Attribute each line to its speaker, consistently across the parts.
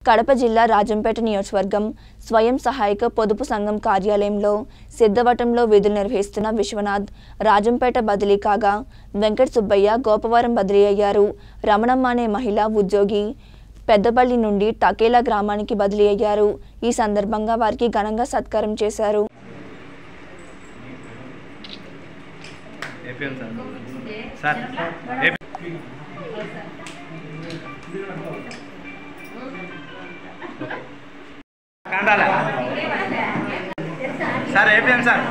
Speaker 1: కడప జిల్లా రాజంపేట నియోజకవర్గం స్వయం సహాయక పొదుపు సంఘం కార్యాలయంలో సిద్ధవటంలో విధులు నిర్వహిస్తున్న విశ్వనాథ్ రాజంపేట బదిలీ కాగా వెంకట సుబ్బయ్య గోపవరం బదిలీ అయ్యారు రమణమ్మ అనే మహిళ ఉద్యోగి పెద్దపల్లి నుండి టకేలా గ్రామానికి బదిలీ అయ్యారు ఈ సందర్భంగా వారికి ఘనంగా సత్కారం చేశారు
Speaker 2: ఏపీఎం సార్ సార్ ఏపీ కాండాల సార్ ఏపీఎం సార్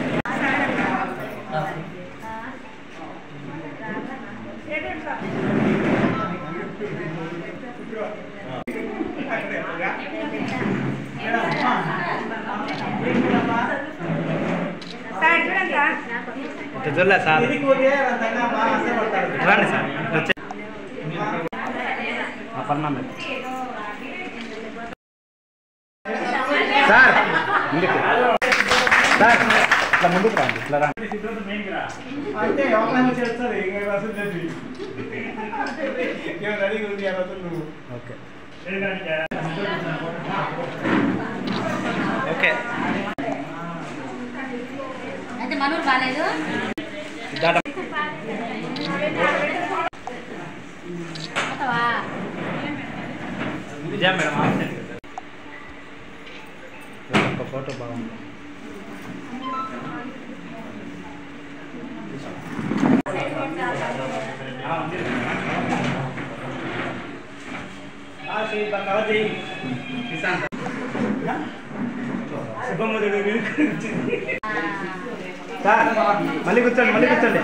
Speaker 2: ఇటు చూడలే సార్ ఇటు రండి సార్ ఇటు వచ్చే అపర్ణ మేడం సార్ ముందుకు సార్ ఇట్లా ముందుకు రండి ఇట్లా రండి
Speaker 3: అంటే అవకాశం చేస్తుంది ఇంకా అసలు లేదు ఏం రెడీగా ఉంది అసలు నువ్వు
Speaker 2: ఓకే ఓకే
Speaker 4: అయితే మనూరు బాగాలేదు
Speaker 2: సిద్ధార్థ
Speaker 4: పోతావా
Speaker 2: విజయ మేడం ఆప్షన్ ఒక ఫోటో బాగుంది
Speaker 3: శుభముడు
Speaker 2: సార్ మళ్ళీ కూర్చోండి మళ్ళీ కూర్చోండి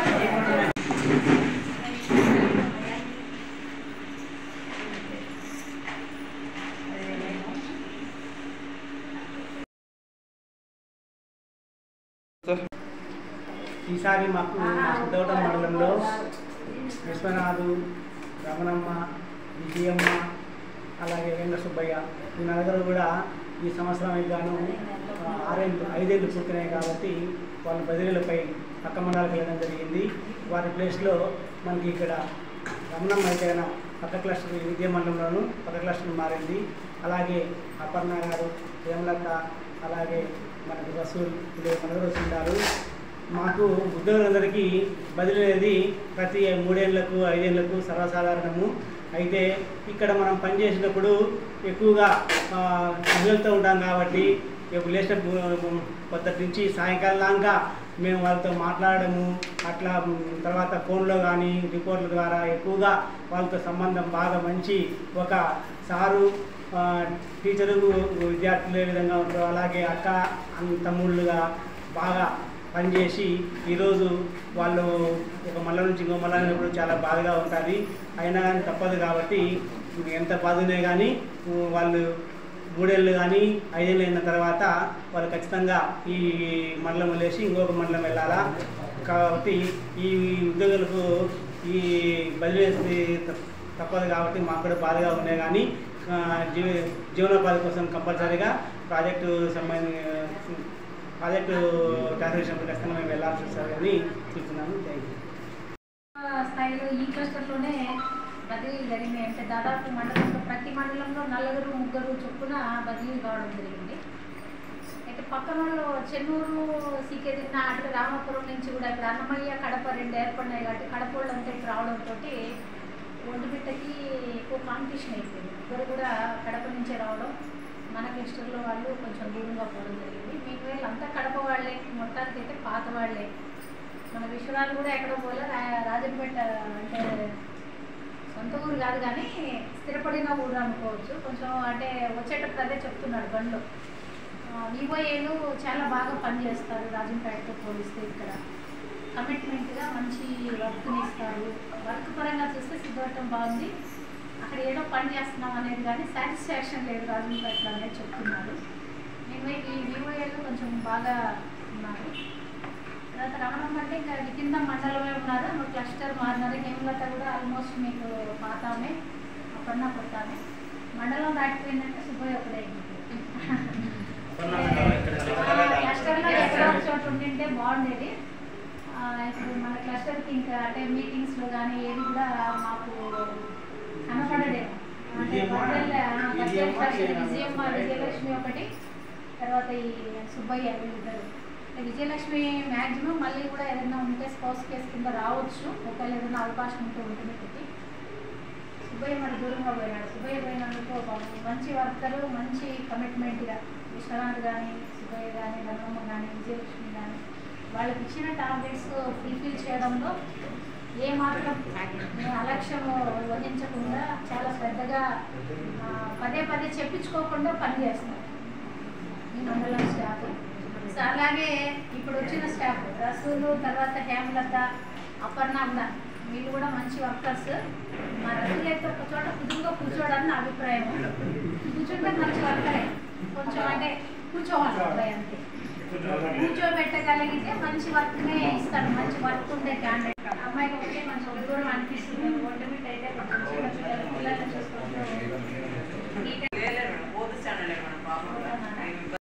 Speaker 3: ఈసారి మాకు మా సిద్ధవటం మండలంలో విశ్వనాథు రమణమ్మ విజయమ్మ అలాగే వెంకట సుబ్బయ్య ఈ నలుగురు కూడా ఈ సంవత్సరం గాను ఆ, ఆరేళ్ళు ఐదేళ్ళు పూర్తినాయి కాబట్టి వాళ్ళ బదిలీలపై పక్క మండలాలకు వెళ్ళడం జరిగింది వారి ప్లేస్లో మనకి ఇక్కడ రమణమ్మ అయితే పక్క క్లస్టర్ విద్యా మండలంలోను పక్క క్లస్టర్ మారింది అలాగే అపర్ణ గారు హేమలత అలాగే మనకి రసూల్ వీళ్ళు నలుగురు ఉంటారు మాకు ఉద్యోగులందరికీ బదిలీ అనేది ప్రతి మూడేళ్లకు ఐదేళ్లకు సర్వసాధారణము అయితే ఇక్కడ మనం పనిచేసినప్పుడు ఎక్కువగా ఆ, పిల్లలతో ఉంటాం కాబట్టి ఇప్పుడు లేచిన పొద్దుటి నుంచి సాయంకాలం దాకా మేము వాళ్ళతో మాట్లాడము అట్లా మ్, తర్వాత ఫోన్లో కానీ రిపోర్ట్ల ద్వారా ఎక్కువగా వాళ్ళతో సంబంధం బాగా మంచి ఒక సారు ఆ, టీచరు విద్యార్థులు ఏ విధంగా ఉంటారో అలాగే అక్క అన్న తమ్ముళ్ళుగా బాగా పనిచేసి ఈరోజు వాళ్ళు ఒక మల్ల నుంచి ఇంకో మల్ల వెళ్ళినప్పుడు చాలా బాధగా ఉంటుంది అయినా కానీ తప్పదు కాబట్టి ఎంత బాధనే కానీ వాళ్ళు మూడేళ్ళు కానీ ఐదేళ్ళు అయిన తర్వాత వాళ్ళు ఖచ్చితంగా ఈ మండలం వదిలేసి ఇంకొక మండలం వెళ్ళాలా కాబట్టి ఈ ఉద్యోగులకు ఈ బదిలీ చేసేది త- తప్పదు కాబట్టి మాకు కూడా బాధగా ఉన్నాయి కానీ ఆ, జీవ జీవనోపాధి కోసం కంపల్సరీగా ప్రాజెక్టు సంబంధించి ప్రాజెక్టు ట్రాన్స్లేషన్ ఖచ్చితంగా మేము వెళ్ళాల్సి వస్తుంది అని చెప్తున్నాను థ్యాంక్ యూ
Speaker 4: స్థాయిలో ఈ క్లస్టర్లోనే బదిలీలు జరిగినాయి అంటే దాదాపు మండలంలో ప్రతి మండలంలో నలుగురు ముగ్గురు చొప్పున బదిలీలు కావడం జరిగింది అయితే పక్కన వాళ్ళు చెన్నూరు సీకేదిన్న అటు రామాపురం నుంచి కూడా ఇప్పుడు అన్నమయ్య కడప రెండు ఏర్పడినాయి కాబట్టి కడప వాళ్ళంతా ఇక్కడ రావడంతో ఒంటిమిట్టకి ఎక్కువ కాంపిటీషన్ అయిపోయింది ఇద్దరు కూడా కడప నుంచే రావడం మన క్లస్టర్లో వాళ్ళు కొంచెం దూరంగా పోవడం జరిగింది మీకు వీళ్ళంతా కడప వాళ్ళే మొత్తానికి అయితే పాత వాళ్ళే మన విశ్వనాథ్ కూడా ఎక్కడో పోలే రా- రాజంపేట అంటే సొంత ఊరు కాదు కానీ స్థిరపడిన ఊరు అనుకోవచ్చు కొంచెం అంటే వచ్చేటప్పుడు అదే చెప్తున్నాడు బండ్లో వివోఏలు చాలా బాగా పనిచేస్తారు రాజంపేటతో పోలిస్తే ఇక్కడ కమిట్మెంట్గా మంచి వర్క్ని ఇస్తారు వర్క్ పరంగా చూస్తే సిద్ధవటం బాగుంది అక్కడ ఏదో పని చేస్తున్నాం అనేది కానీ సాటిస్ఫాక్షన్ లేదు రాజంపేటలో అనేది చెప్తున్నారు నేను ఈ వివోఏలు కొంచెం బాగా ఉన్నారు తర్వాత రమణమ్మ అంటే ఇంకా అది కింద మండలమే ఉన్నారు మా క్లస్టర్ మారినారు హేమలత కూడా ఆల్మోస్ట్ మీకు పాతామే అప్పన్న కొట్టామే మండలం దాటిపోయిందంటే సుబ్బయ్య ఒకటే క్లస్టర్లో ఎక్కడో ఒక చోట ఉండింటే బాగుండేది ఆ, ఇప్పుడు మన క్లస్టర్కి ఇంకా అంటే మీటింగ్స్లో కానీ ఏది కూడా మాకు కనపడలేదు అంటే బదిలీ విజయలక్ష్మి విజయమ్మ విజయలక్ష్మి ఒకటి తర్వాత ఈ సుబ్బయ్య వీళ్ళిద్దరు ఈ విజయలక్ష్మి మ్యాక్సిమం మళ్ళీ కూడా ఏదైనా ఉంటే స్పౌస్ కేసు కింద రావచ్చు ఒకవేళ ఏదైనా అవకాశం ఉంటే ఉంటుంది పెట్టి సుబ్బయ్య మరి దూరంగా పోయినాడు సుబ్బయ్య పోయినందుకు ఒక మంచి వర్కరు మంచి కమిట్మెంట్గా విశ్వనాథ్ కానీ సుబ్బయ్య కానీ ధర్మమ్మ కానీ విజయలక్ష్మి కానీ వాళ్ళకి ఇచ్చిన టార్గెట్స్ ఫుల్ఫిల్ చేయడంలో ఏ మాత్రం అలక్ష్యం వహించకుండా చాలా శ్రద్ధగా ఆ, పదే పదే చెప్పించుకోకుండా పనిచేస్తారు ఈ మండలం స్టాఫ్ సో అలాగే ఇప్పుడు వచ్చిన స్టాఫ్ రసూలు తర్వాత హేమలత అపర్ణ కూడా వీళ్ళు కూడా మంచి వర్కర్స్ మా రసూలు అయితే ఒక చోట కుదురుగా కూర్చోవడానికి నా అభిప్రాయం కూర్చుంటే మంచి వర్కరే కొంచెం అంటే కూర్చోవాలి అబ్బాయి అంతే కూర్చోబెట్టగలిగితే మంచి వర్క్నే ఇస్తాడు మంచి వర్క్ ఉండే క్యాండిడేట్ అమ్మాయికి ఒకటే మంచి ఒక దూరం అనిపిస్తుంది ఒంటమిట్ అయితే కొంచెం చిన్న పిల్లలు పిల్లల్ని చూసుకుంటూ నీట్గా
Speaker 5: లేదు మేడం ఫోర్త్ స్టాండర్డ్ మేడం పాప
Speaker 4: అవునా?
Speaker 5: నేను